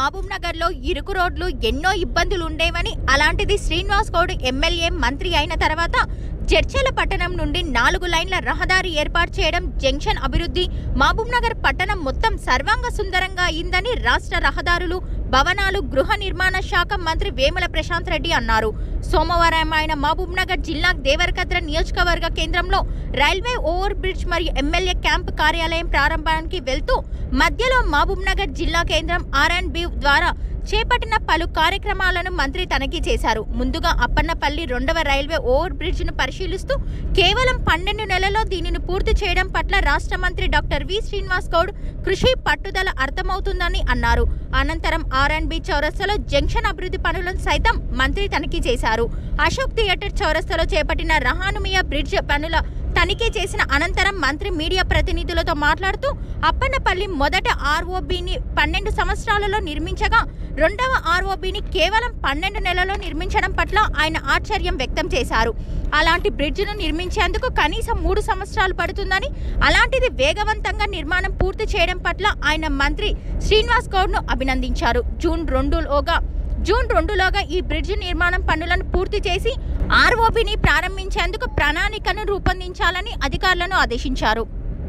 మహబూబ్ నగర్ లో ఇరుకు రోడ్లు ఎన్నో ఇబ్బందులు ఉండేవని అలాంటిది శ్రీనివాస్ గౌడ్ ఎమ్మెల్యే మంత్రి అయిన తర్వాత చర్చల పట్టణం నుండి నాలుగు లైన్ల రహదారి ఏర్పాటు చేయడం జంక్షన్ అభివృద్ధి మహబూబ్ నగర్ పట్టణం మొత్తం సర్వాంగ సుందరంగా అయిందని రాష్ట్ర రహదారులు భవనాలు గృహ నిర్మాణ శాఖ మంత్రి వేముల ప్రశాంత్ రెడ్డి అన్నారు సోమవారం ఆయన మహబూబ్ నగర్ జిల్లా దేవరకద్ర నియోజకవర్గ కేంద్రంలో రైల్వే ఓవర్ బ్రిడ్జ్ మరియు ఎమ్మెల్యే క్యాంప్ కార్యాలయం ప్రారంభానికి వెళ్తూ మధ్యలో మహబూబ్ నగర్ జిల్లా కేంద్రం ఆర్ అండ్ బి ద్వారా చేపట్టిన పలు కార్యక్రమాలను మంత్రి తనిఖీ చేశారు ముందుగా అప్పన్నపల్లి రెండవ రైల్వే ఓవర్ బ్రిడ్జ్ ను పరిశీలిస్తూ కేవలం పన్నెండు నెలల్లో దీనిని పూర్తి చేయడం పట్ల రాష్ట్ర మంత్రి డాక్టర్ వి శ్రీనివాస్ గౌడ్ కృషి పట్టుదల అర్థమవుతుందని అన్నారు అనంతరం ఆర్ అండ్ బి చౌరస్తాలో జంక్షన్ అభివృద్ధి పనులను సైతం మంత్రి తనిఖీ చేశారు అశోక్ థియేటర్ చౌరస్తాలో చేపట్టిన రహానుమియా బ్రిడ్జ్ పనుల తనిఖీ చేసిన అనంతరం మంత్రి మీడియా ప్రతినిధులతో మాట్లాడుతూ అప్పన్నపల్లి మొదట ఆర్ఓబిని పన్నెండు సంవత్సరాలలో నిర్మించగా రెండవ ఆర్ఓబిని కేవలం పన్నెండు నెలల్లో నిర్మించడం పట్ల ఆయన ఆశ్చర్యం వ్యక్తం చేశారు అలాంటి బ్రిడ్జ్ను నిర్మించేందుకు కనీసం మూడు సంవత్సరాలు పడుతుందని అలాంటిది వేగవంతంగా నిర్మాణం పూర్తి చేయడం పట్ల ఆయన మంత్రి శ్రీనివాస్ గౌడ్ను అభినందించారు జూన్ రెండులోగా జూన్ రెండులోగా ఈ బ్రిడ్జ్ నిర్మాణం పనులను పూర్తి చేసి ఆర్ఓబిని ప్రారంభించేందుకు ప్రణాళికను రూపొందించాలని అధికారులను ఆదేశించారు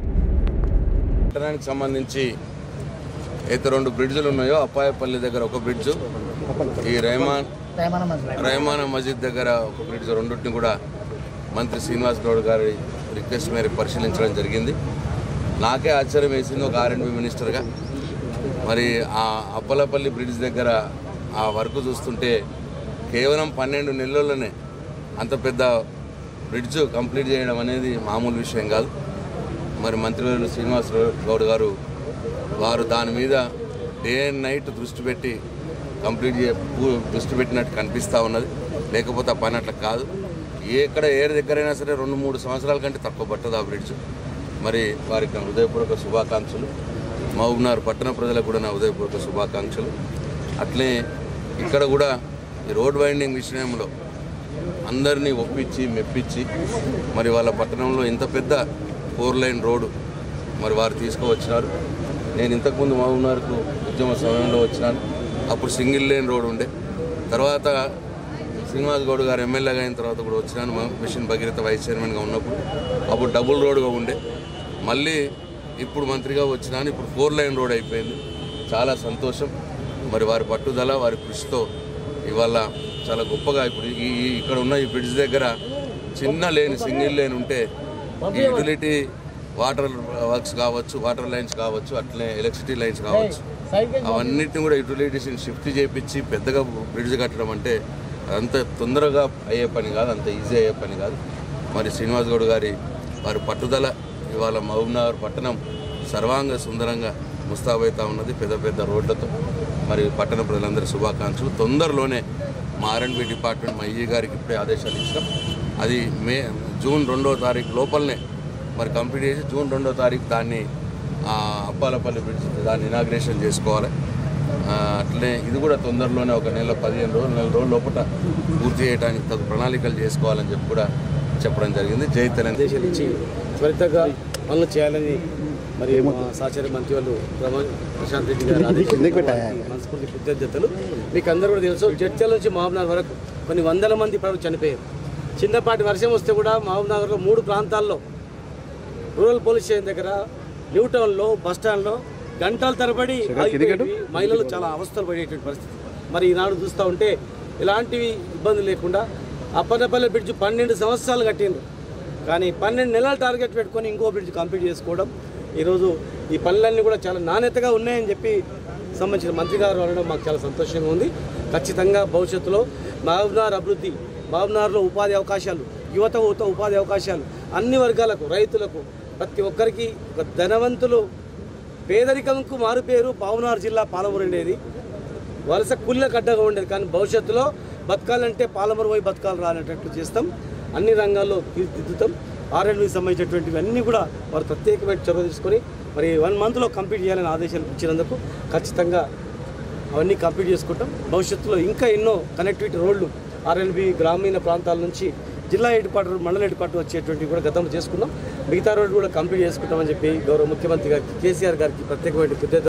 పట్టణానికి సంబంధించి అయితే రెండు బ్రిడ్జ్లు ఉన్నాయో అప్పాయపల్లి దగ్గర ఒక బ్రిడ్జ్ ఈ రైమాన్ రైమాన మస్జిద్ దగ్గర ఒక బ్రిడ్జ్ రెండింటిని కూడా మంత్రి శ్రీనివాస్ గౌడ్ గారి రిక్వెస్ట్ మేరకు పరిశీలించడం జరిగింది నాకే ఆశ్చర్యం వేసింది ఒక ఆర్ఎండ్బి మినిస్టర్గా మరి ఆ అప్పలపల్లి బ్రిడ్జ్ దగ్గర ఆ వర్క్ చూస్తుంటే కేవలం పన్నెండు నెలల్లోనే అంత పెద్ద బ్రిడ్జ్ కంప్లీట్ చేయడం అనేది మామూలు విషయం కాదు మరి మంత్రివర్యులు శ్రీనివాస్ గౌడ్ గారు వారు దాని మీద డే అండ్ నైట్ దృష్టి పెట్టి కంప్లీట్ చే పూ- దృష్టి పెట్టినట్టు కనిపిస్తూ ఉన్నది లేకపోతే ఆ పని అట్లా కాదు ఎక్కడ ఏ దగ్గరైనా సరే రెండు మూడు సంవత్సరాల కంటే తక్కువ పట్టదు ఆ బ్రిడ్జ్ మరి వారికి నా హృదయపూర్వక శుభాకాంక్షలు మహబూబ్నగర్ పట్టణ ప్రజలకు కూడా నా హృదయపూర్వక శుభాకాంక్షలు అట్లే ఇక్కడ కూడా ఈ రోడ్ వైండింగ్ విషయంలో అందరినీ ఒప్పించి మెప్పించి మరి వాళ్ళ పట్టణంలో ఇంత పెద్ద ఫోర్ లైన్ రోడ్డు మరి వారు తీసుకువచ్చినారు నేను ఇంతకుముందు మహబూబ్నగర్కు ఉద్యమ సమయంలో వచ్చినాను అప్పుడు సింగిల్ లేన్ రోడ్ ఉండే తర్వాత శ్రీనివాస్ గౌడ్ గారు ఎమ్మెల్యేగా అయిన తర్వాత కూడా వచ్చినాను మా మిషన్ భగీరథ వైస్ చైర్మన్గా ఉన్నప్పుడు అప్పుడు డబుల్ రోడ్గా ఉండే మళ్ళీ ఇప్పుడు మంత్రిగా వచ్చినాను ఇప్పుడు ఫోర్ లైన్ రోడ్ అయిపోయింది చాలా సంతోషం మరి వారి పట్టుదల వారి కృషితో ఇవాళ చాలా గొప్పగా ఇప్పుడు ఈ ఈ- ఇక్కడ ఉన్న ఈ బ్రిడ్జ్ దగ్గర చిన్న లేన్ సింగిల్ లేన్ ఉంటే ఈ యూటిలిటీ వాటర్ వర్క్స్ కావచ్చు వాటర్ లైన్స్ కావచ్చు అట్లనే ఎలక్ట్రిసిటీ లైన్స్ కావచ్చు అవన్నిటిని కూడా యూటిలిటీస్ని షిఫ్ట్ చేయించి పెద్దగా బ్రిడ్జ్ కట్టడం అంటే అంత తొందరగా అయ్యే పని కాదు అంత ఈజీ అయ్యే పని కాదు మరి శ్రీనివాస్ గౌడ్ గారి వారి పట్టుదల ఇవాళ మహబూబ్నగర్ పట్టణం సర్వాంగ సుందరంగా ముస్తాబైతా ఉన్నది పెద్ద పెద్ద రోడ్లతో మరి పట్టణ ప్రజలందరి శుభాకాంక్షలు తొందరలోనే మా ఆర్ఎండ్బి డిపార్ట్మెంట్ మా ఈజీ గారికి ఇప్పుడే ఆదేశాలు ఇచ్చినాం అది మే జూన్ రెండో తారీఖు లోపలనే మరి కంప్లీట్ చేసి జూన్ రెండో తారీఖు దాన్ని ఆ, అప్పాలపల్లి బ్రిడ్జ్ దాన్ని ఇనాగ్రేషన్ చేసుకోవాలి ఆ, అట్లనే ఇది కూడా తొందరలోనే ఒక నెల పదిహేను రోజులు నెల రోజుల లోపల పూర్తి చేయడానికి తగు ప్రణాళికలు చేసుకోవాలని చెప్పి కూడా చెప్పడం జరిగింది జై తెలంగాణ ఆదేశాలు ఇచ్చి త్వరితగా పనులు చేయాలని మరి మా సహచార మంత్రి వాళ్ళు ప్రమా- ప్రశాంత్ రెడ్డి గారు ఆదేశించారు. వారికి మనస్ఫూర్తి కృతజ్ఞతలు మీకు అందరూ కూడా తెలుసు చర్చల నుంచి మహబూబ్నగర్ వరకు కొన్ని వందల మంది ప్రజలు చనిపోయారు చిన్నపాటి వర్షం వస్తే కూడా మహబూబ్నగర్లో మూడు ప్రాంతాల్లో రూరల్ పోలీస్ స్టేషన్ దగ్గర న్యూ టౌన్లో బస్ స్టాండ్లో గంటల తరబడి ఆగిపోయేవి. మహిళలు చాలా అవస్థలు పడేటువంటి పరిస్థితి మరి ఈనాడు చూస్తూ ఉంటే ఇలాంటివి ఇబ్బందులు లేకుండా అప్పన్నపల్లి బ్రిడ్జ్ పన్నెండు సంవత్సరాలు కట్టిండ్రు కానీ పన్నెండు నెలల టార్గెట్ పెట్టుకొని ఇంకో బ్రిడ్జ్ కంప్లీట్ చేసుకోవడం ఈరోజు ఈ పనులన్నీ కూడా చాలా నాణ్యతగా ఉన్నాయని చెప్పి సంబంధించిన మంత్రి గారు అనడం మాకు చాలా సంతోషంగా ఉంది ఖచ్చితంగా భవిష్యత్తులో మహబూబ్నగర్ అభివృద్ధి మహబూబ్నగర్లో ఉపాధి అవకాశాలు యువత యువత ఉపాధి అవకాశాలు అన్ని వర్గాలకు రైతులకు ప్రతి ఒక్కరికి ఒక ధనవంతులు పేదరికంకు మారుపేరు పావునారు జిల్లా పాలమూరు ఉండేది వలస కుళ్ళ కడ్డగా ఉండేది కానీ భవిష్యత్తులో బతకాలంటే పాలమూరు పోయి బతకాలి రానట్లు చేస్తాం అన్ని రంగాల్లో తీర్చిదిద్దుతాం ఆర్ఎండ్కి సంబంధించినటువంటివి అన్నీ కూడా వారు ప్రత్యేకమైన చొరవ తీసుకొని మరి వన్ మంత్లో కంప్లీట్ చేయాలని ఆదేశాలు ఇచ్చినందుకు ఖచ్చితంగా అవన్నీ కంప్లీట్ చేసుకుంటాం భవిష్యత్తులో ఇంకా ఎన్నో కనెక్టివిటీ రోడ్లు ఆర్ఎల్బి గ్రామీణ ప్రాంతాల నుంచి జిల్లా హెడ్ క్వార్టర్ మండల హెడ్ క్వార్టర్ వచ్చేటువంటి కూడా గతంలో చేసుకున్నాం మిగతా రోడ్లు కూడా కంప్లీట్ చేసుకుంటామని చెప్పి గౌరవ ముఖ్యమంత్రి గారికి కేసీఆర్ గారికి ప్రత్యేకమైన కృతజ్ఞత